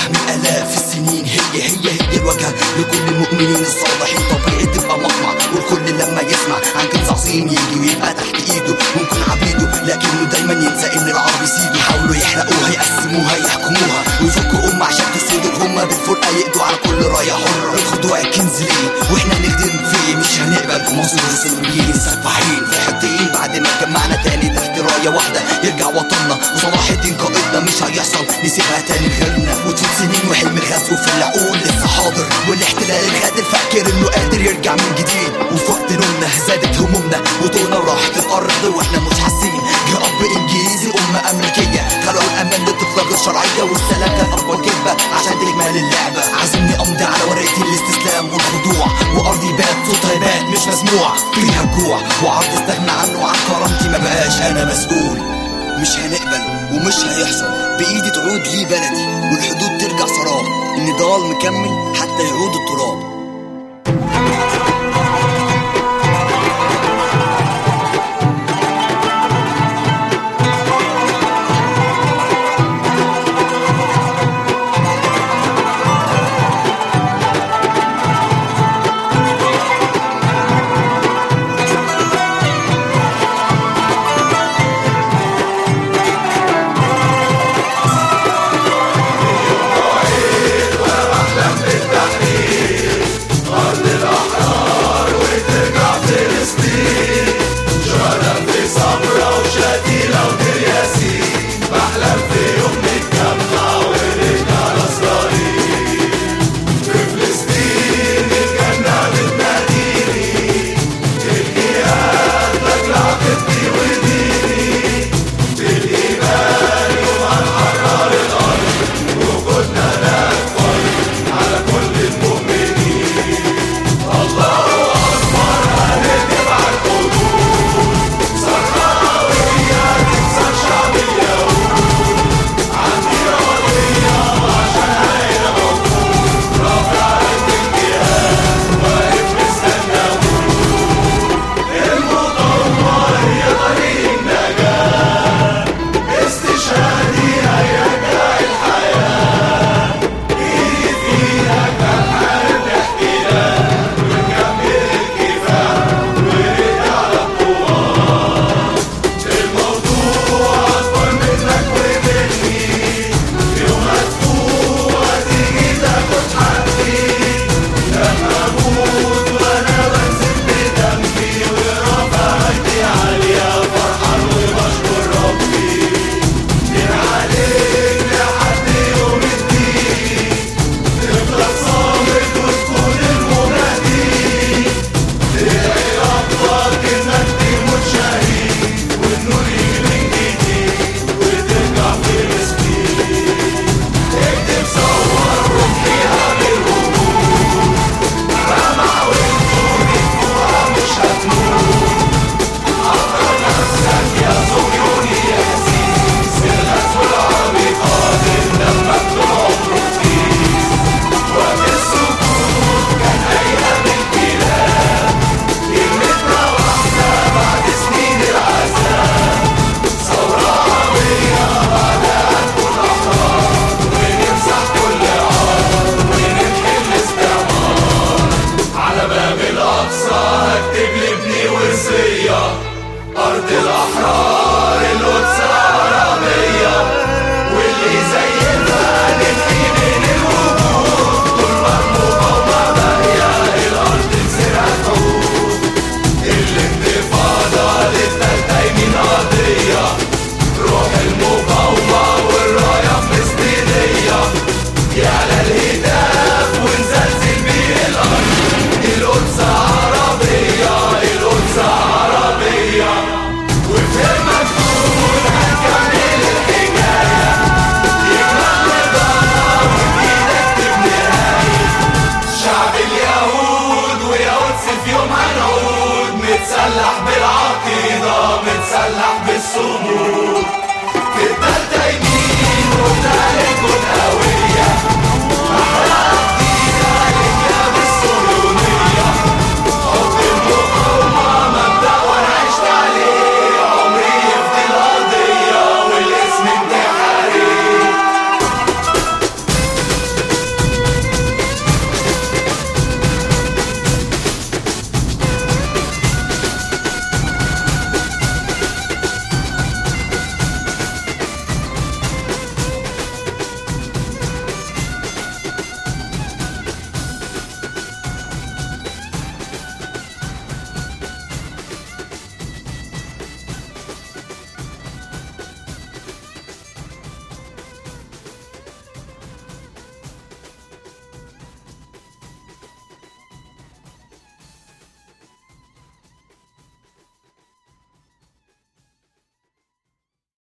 من آلاف السنين هي هي هي الواجهة لكل المؤمنين الصالحين طبيعي تبقى مطمع والكل لما يسمع عن كنز عظيم يجي ويبقى تحت ايده ممكن عبيده لكنه دايما ينسى ان العرب يسيدوا يحاولوا يحرقوها يقسموها يحكموها ويفكوا أمة عشان تسودوا هما بالفرقة يقضوا على كل راية حرة الخضوع الكنز ليه واحنا نخدم فيه مش هنقبل مصر وسلميين سفاحين في حطين بعد ما اتجمعنا تاني تحت راية واحدة يرجع وطننا وصلاح الدين قائدنا مش هيحصل نسيبها تاني غيرنا وتفوت سنين وحلم الغزو في العقول لسه حاضر والاحتلال الغادر فاكر انه قادر يرجع من جديد وفي وقت نومنا زادت همومنا وطولنا وراحت الارض واحنا مش حاسين جه اب انجليزي ام امريكيه خلقوا الامان للطفله غير شرعيه والسلام كان اكبر كذبه عشان تكمل اللعبه عايزيني امضي على ورقه الاستسلام والخضوع وارضي بات صوتها يبات مش مسموع فيها جوع وعرض استغنى عنه وعن كرامتي ما بقاش انا مسؤول مش هنقبل ومش هيحصل بايدي تعود لي بلدي والحدود ترجع سراب النضال مكمل حتى يعود التراب أرض الأحرار القدس العربية واللي زينا ننهي من الوجود طول ما المقاومة باقية الأرض تزرع تعود الانتفاضة للتالتة يمين قضية روح المقاومة والراية فلسطينية يعلى الهتاف ونزلزل بيه الأرض القدس عربية القدس عربية وفي مجنون هنكمل الحكاية يكمل نضالنا وبإيدك تبني راية شعب اليهود ويا قدس في يوم هنعود متسلح بالعقيدة متسلح بالصمود